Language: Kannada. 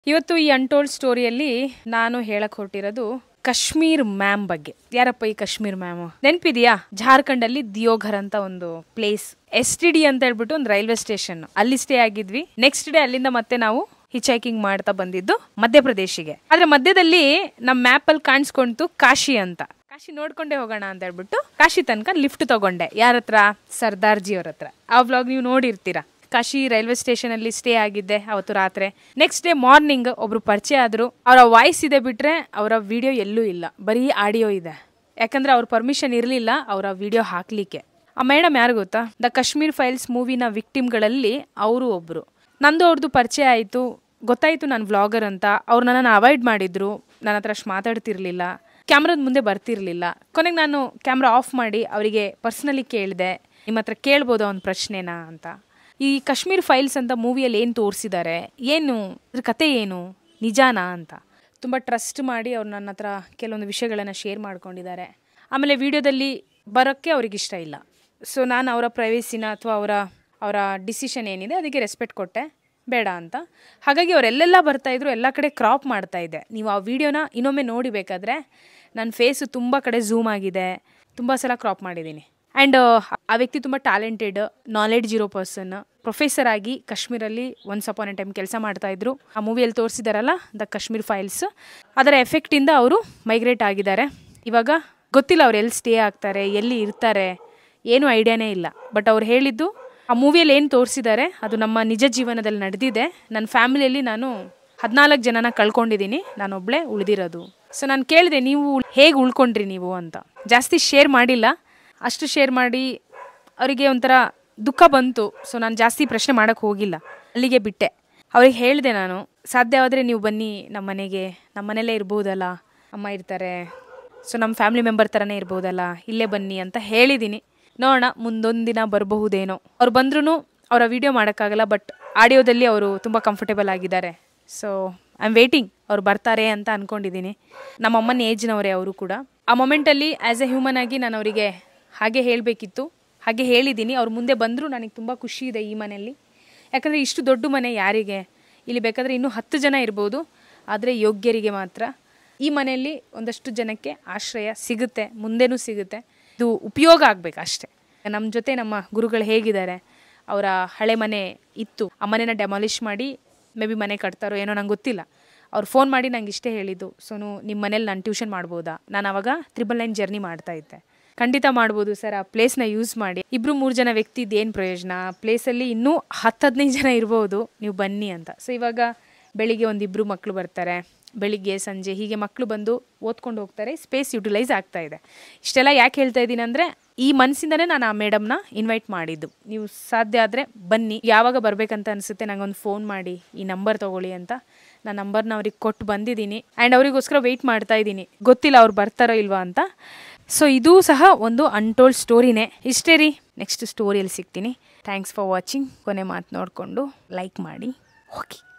ಇವತ್ತು ಈ ಅನ್ಟೋಲ್ಡ್ ಸ್ಟೋರಿಯಲ್ಲಿ ನಾನು ಹೇಳಕ್ ಹೊರಟಿರೋದು ಕಾಶ್ಮೀರ್ ಮ್ಯಾಮ್ ಬಗ್ಗೆ ಯಾರಪ್ಪ ಈ ಕಾಶ್ಮೀರ್ ಮ್ಯಾಮ್ ನೆನ್ಪಿದ್ಯಾ ಜಾರ್ಖಂಡ್ ಅಲ್ಲಿ ದಿಯೋಘರ್ ಅಂತ ಒಂದು ಪ್ಲೇಸ್ ಎಸ್ ಟಿ ಡಿ ಅಂತ ಹೇಳ್ಬಿಟ್ಟು ಒಂದು ರೈಲ್ವೆ ಸ್ಟೇಷನ್ ಅಲ್ಲಿ ಸ್ಟೇ ಆಗಿದ್ವಿ ನೆಕ್ಸ್ಟ್ ಡೇ ಅಲ್ಲಿಂದ ಮತ್ತೆ ನಾವು ಹಿಚೈಕಿಂಗ್ ಮಾಡ್ತಾ ಬಂದಿದ್ದು ಮಧ್ಯಪ್ರದೇಶಿಗೆ ಆದ್ರೆ ಮಧ್ಯದಲ್ಲಿ ನಮ್ಮ ಮ್ಯಾಪ್ ಅಲ್ಲಿ ಕಾಣಿಸ್ಕೊಂತು ಕಾಶಿ ಅಂತ ಕಾಶಿ ನೋಡ್ಕೊಂಡೇ ಹೋಗೋಣ ಅಂತ ಹೇಳ್ಬಿಟ್ಟು ಕಾಶಿ ತನಕ ಲಿಫ್ಟ್ ತಗೊಂಡೆ ಯಾರ ಹತ್ರ ಸರ್ದಾರ್ಜಿ ಅವ್ರ ಹತ್ರ ಆ ವ್ಲಾಗ್ ನೀವು ನೋಡಿರ್ತೀರಾ ಕಾಶಿ ರೈಲ್ವೆ ಸ್ಟೇಷನ್ ಅಲ್ಲಿ ಸ್ಟೇ ಆಗಿದ್ದೆ ಅವತ್ತು ರಾತ್ರಿ ನೆಕ್ಸ್ಟ್ ಡೇ ಮಾರ್ನಿಂಗ್ ಒಬ್ರು ಪರಿಚಯ ಆದ್ರು ಅವರ ವಾಯ್ಸ್ ಇದೆ ಬಿಟ್ರೆ ಅವರ ವಿಡಿಯೋ ಎಲ್ಲೂ ಇಲ್ಲ ಬರೀ ಆಡಿಯೋ ಇದೆ ಯಾಕಂದ್ರೆ ಅವ್ರ ಪರ್ಮಿಷನ್ ಇರಲಿಲ್ಲ ಅವರ ವಿಡಿಯೋ ಹಾಕ್ಲಿಕ್ಕೆ ಆ ಮೇಡಮ್ ಯಾರು ಗೊತ್ತಾ ದ ಕಾಶ್ಮೀರ್ ಫೈಲ್ಸ್ ಮೂವಿನ ವಿಕ್ಟಿಮ್ಗಳಲ್ಲಿ ಅವರು ಒಬ್ರು ನಂದು ಅವ್ರದ್ದು ಪರಿಚಯ ಆಯಿತು ಗೊತ್ತಾಯಿತು ನಾನು ವ್ಲಾಗರ್ ಅಂತ ಅವ್ರು ನನ್ನನ್ನು ಅವಾಯ್ಡ್ ಮಾಡಿದ್ರು ನನ್ನ ಹತ್ರ ಅಷ್ಟು ಮಾತಾಡ್ತಿರ್ಲಿಲ್ಲ ಕ್ಯಾಮ್ರಾದ ಮುಂದೆ ಬರ್ತಿರ್ಲಿಲ್ಲ ಕೊನೆಗೆ ನಾನು ಕ್ಯಾಮ್ರಾ ಆಫ್ ಮಾಡಿ ಅವರಿಗೆ ಪರ್ಸ್ನಲಿ ಕೇಳಿದೆ ನಿಮ್ಮ ಹತ್ರ ಕೇಳ್ಬೋದಾ ಒಂದು ಪ್ರಶ್ನೆನಾ ಅಂತ ಈ ಕಾಶ್ಮೀರ್ ಫೈಲ್ಸ್ ಅಂತ ಮೂವಿಯಲ್ಲಿ ಏನು ತೋರಿಸಿದ್ದಾರೆ ಏನು ಅದ್ರ ಕತೆ ಏನು ನಿಜಾನಾ ಅಂತ ತುಂಬ ಟ್ರಸ್ಟ್ ಮಾಡಿ ಅವ್ರು ನನ್ನ ಹತ್ರ ಕೆಲವೊಂದು ವಿಷಯಗಳನ್ನು ಶೇರ್ ಮಾಡ್ಕೊಂಡಿದ್ದಾರೆ ಆಮೇಲೆ ವಿಡಿಯೋದಲ್ಲಿ ಬರೋಕ್ಕೆ ಅವ್ರಿಗೆ ಇಷ್ಟ ಇಲ್ಲ ಸೊ ನಾನು ಅವರ ಪ್ರೈವೇಸಿನ ಅಥವಾ ಅವರ ಅವರ ಡಿಸಿಷನ್ ಏನಿದೆ ಅದಕ್ಕೆ ರೆಸ್ಪೆಕ್ಟ್ ಕೊಟ್ಟೆ ಬೇಡ ಅಂತ ಹಾಗಾಗಿ ಅವರೆಲ್ಲೆಲ್ಲ ಬರ್ತಾಯಿದ್ರು ಎಲ್ಲ ಕಡೆ ಕ್ರಾಪ್ ಮಾಡ್ತಾ ಇದ್ದೆ ನೀವು ಆ ವಿಡಿಯೋನ ಇನ್ನೊಮ್ಮೆ ನೋಡಿಬೇಕಾದ್ರೆ ನನ್ನ ಫೇಸು ತುಂಬ ಕಡೆ ಝೂಮ್ ಆಗಿದೆ ತುಂಬ ಸಲ ಕ್ರಾಪ್ ಮಾಡಿದ್ದೀನಿ ಆ್ಯಂಡ್ ಆ ವ್ಯಕ್ತಿ ತುಂಬ ಟ್ಯಾಲೆಂಟೆಡ್ ನಾಲೆಡ್ಜ್ ಇರೋ ಪರ್ಸನ್ ಪ್ರೊಫೆಸರ್ ಆಗಿ ಕಾಶ್ಮೀರಲ್ಲಿ ಒನ್ಸ್ ಅಪಾನ್ ಎ ಟೈಮ್ ಕೆಲಸ ಮಾಡ್ತಾಯಿದ್ರು ಆ ಮೂವಿಯಲ್ಲಿ ತೋರಿಸಿದಾರಲ್ಲ ದ ಕಾಶ್ಮೀರ್ ಫೈಲ್ಸ್ ಅದರ ಎಫೆಕ್ಟಿಂದ ಅವರು ಮೈಗ್ರೇಟ್ ಆಗಿದ್ದಾರೆ ಇವಾಗ ಗೊತ್ತಿಲ್ಲ ಅವ್ರು ಎಲ್ಲಿ ಸ್ಟೇ ಆಗ್ತಾರೆ ಎಲ್ಲಿ ಇರ್ತಾರೆ ಏನೂ ಐಡಿಯಾನೇ ಇಲ್ಲ ಬಟ್ ಅವ್ರು ಹೇಳಿದ್ದು ಆ ಮೂವಿಯಲ್ಲಿ ಏನು ತೋರಿಸಿದ್ದಾರೆ ಅದು ನಮ್ಮ ನಿಜ ಜೀವನದಲ್ಲಿ ನಡೆದಿದೆ ನನ್ನ ಫ್ಯಾಮಿಲಿಯಲ್ಲಿ ನಾನು ಹದಿನಾಲ್ಕು ಜನನ ಕಳ್ಕೊಂಡಿದ್ದೀನಿ ನಾನೊಬ್ಳೆ ಉಳಿದಿರೋದು ಸೊ ನಾನು ಕೇಳಿದೆ ನೀವು ಹೇಗೆ ಉಳ್ಕೊಂಡ್ರಿ ನೀವು ಅಂತ ಜಾಸ್ತಿ ಶೇರ್ ಮಾಡಿಲ್ಲ ಅಷ್ಟು ಶೇರ್ ಮಾಡಿ ಅವರಿಗೆ ಒಂಥರ ದುಃಖ ಬಂತು ಸೊ ನಾನು ಜಾಸ್ತಿ ಪ್ರಶ್ನೆ ಮಾಡೋಕ್ಕೆ ಹೋಗಿಲ್ಲ ಅಲ್ಲಿಗೆ ಬಿಟ್ಟೆ ಅವ್ರಿಗೆ ಹೇಳಿದೆ ನಾನು ಸಾಧ್ಯವಾದರೆ ನೀವು ಬನ್ನಿ ನಮ್ಮ ಮನೆಗೆ ನಮ್ಮ ಮನೇಲೇ ಇರ್ಬೋದಲ್ಲ ಅಮ್ಮ ಇರ್ತಾರೆ ಸೊ ನಮ್ಮ ಫ್ಯಾಮಿಲಿ ಮೆಂಬರ್ ಥರನೇ ಇರ್ಬೋದಲ್ಲ ಇಲ್ಲೇ ಬನ್ನಿ ಅಂತ ಹೇಳಿದ್ದೀನಿ ನೋಡೋಣ ಮುಂದೊಂದು ದಿನ ಬರಬಹುದೇನೋ ಅವ್ರು ಬಂದ್ರೂ ಅವರ ವಿಡಿಯೋ ಮಾಡೋಕ್ಕಾಗಲ್ಲ ಬಟ್ ಆಡಿಯೋದಲ್ಲಿ ಅವರು ತುಂಬ ಕಂಫರ್ಟೇಬಲ್ ಆಗಿದ್ದಾರೆ ಸೊ ಐ ಆಮ್ ವೇಟಿಂಗ್ ಅವ್ರು ಬರ್ತಾರೆ ಅಂತ ಅಂದ್ಕೊಂಡಿದ್ದೀನಿ ನಮ್ಮ ಅಮ್ಮನ ಏಜ್ನವರೇ ಅವರು ಕೂಡ ಆ ಮೊಮೆಂಟಲ್ಲಿ ಆ್ಯಸ್ ಎ ಹ್ಯೂಮನ್ ಆಗಿ ನಾನು ಅವರಿಗೆ ಹಾಗೆ ಹೇಳಬೇಕಿತ್ತು ಹಾಗೆ ಹೇಳಿದ್ದೀನಿ ಅವ್ರು ಮುಂದೆ ಬಂದರೂ ನನಗೆ ತುಂಬ ಖುಷಿ ಇದೆ ಈ ಮನೆಯಲ್ಲಿ ಯಾಕಂದರೆ ಇಷ್ಟು ದೊಡ್ಡ ಮನೆ ಯಾರಿಗೆ ಇಲ್ಲಿ ಬೇಕಾದರೆ ಇನ್ನೂ ಹತ್ತು ಜನ ಇರ್ಬೋದು ಆದರೆ ಯೋಗ್ಯರಿಗೆ ಮಾತ್ರ ಈ ಮನೆಯಲ್ಲಿ ಒಂದಷ್ಟು ಜನಕ್ಕೆ ಆಶ್ರಯ ಸಿಗುತ್ತೆ ಮುಂದೆನೂ ಸಿಗುತ್ತೆ ಇದು ಉಪಯೋಗ ಆಗಬೇಕು ಅಷ್ಟೇ ನಮ್ಮ ಜೊತೆ ನಮ್ಮ ಗುರುಗಳು ಹೇಗಿದ್ದಾರೆ ಅವರ ಹಳೆ ಮನೆ ಇತ್ತು ಆ ಮನೆನ ಡೆಮಾಲಿಷ್ ಮಾಡಿ ಮೇ ಬಿ ಮನೆ ಕಟ್ತಾರೋ ಏನೋ ನಂಗೆ ಗೊತ್ತಿಲ್ಲ ಅವ್ರು ಫೋನ್ ಮಾಡಿ ನಂಗೆ ಇಷ್ಟೇ ಹೇಳಿದ್ದು ಸೋನು ನಿಮ್ಮ ಮನೇಲಿ ನಾನು ಟ್ಯೂಷನ್ ಮಾಡ್ಬೋದಾ ನಾನು ಅವಾಗ ತ್ರಿಬಲ್ ಲೈನ್ ಜರ್ನಿ ಮಾಡ್ತಾ ಇದ್ದೆ ಖಂಡಿತ ಮಾಡ್ಬೋದು ಸರ್ ಆ ಪ್ಲೇಸ್ನ ಯೂಸ್ ಮಾಡಿ ಇಬ್ಬರು ಮೂರು ಜನ ವ್ಯಕ್ತಿ ಏನು ಪ್ರಯೋಜನ ಆ ಪ್ಲೇಸಲ್ಲಿ ಇನ್ನೂ ಹತ್ತು ಹದಿನೈದು ಜನ ಇರ್ಬೋದು ನೀವು ಬನ್ನಿ ಅಂತ ಸೊ ಇವಾಗ ಬೆಳಿಗ್ಗೆ ಒಂದಿಬ್ಬರು ಮಕ್ಕಳು ಬರ್ತಾರೆ ಬೆಳಿಗ್ಗೆ ಸಂಜೆ ಹೀಗೆ ಮಕ್ಕಳು ಬಂದು ಓದ್ಕೊಂಡು ಹೋಗ್ತಾರೆ ಸ್ಪೇಸ್ ಯುಟಿಲೈಸ್ ಆಗ್ತಾ ಇದೆ ಇಷ್ಟೆಲ್ಲ ಯಾಕೆ ಹೇಳ್ತಾ ಇದ್ದೀನಿ ಅಂದರೆ ಈ ಮನಸ್ಸಿಂದನೇ ನಾನು ಆ ಮೇಡಮ್ನ ಇನ್ವೈಟ್ ಮಾಡಿದ್ದು ನೀವು ಸಾಧ್ಯ ಆದರೆ ಬನ್ನಿ ಯಾವಾಗ ಬರಬೇಕಂತ ಅನಿಸುತ್ತೆ ನಂಗೊಂದು ಫೋನ್ ಮಾಡಿ ಈ ನಂಬರ್ ತೊಗೊಳ್ಳಿ ಅಂತ ನಾನು ನಂಬರ್ನ ಅವ್ರಿಗೆ ಕೊಟ್ಟು ಬಂದಿದ್ದೀನಿ ಆ್ಯಂಡ್ ಅವರಿಗೋಸ್ಕರ ವೆಯ್ಟ್ ಮಾಡ್ತಾ ಇದ್ದೀನಿ ಗೊತ್ತಿಲ್ಲ ಅವ್ರು ಬರ್ತಾರೋ ಇಲ್ವಾ ಅಂತ ಸೊ ಇದೂ ಸಹ ಒಂದು ಅನ್ಟೋಲ್ಡ್ ಸ್ಟೋರಿನೇ ಇಷ್ಟೇ ರೀ ನೆಕ್ಸ್ಟ್ ಸ್ಟೋರಿಯಲ್ಲಿ ಸಿಗ್ತೀನಿ ಥ್ಯಾಂಕ್ಸ್ ಫಾರ್ ವಾಚಿಂಗ್ ಕೊನೆ ಮಾತು ನೋಡಿಕೊಂಡು ಲೈಕ್ ಮಾಡಿ ಹೋಗಿ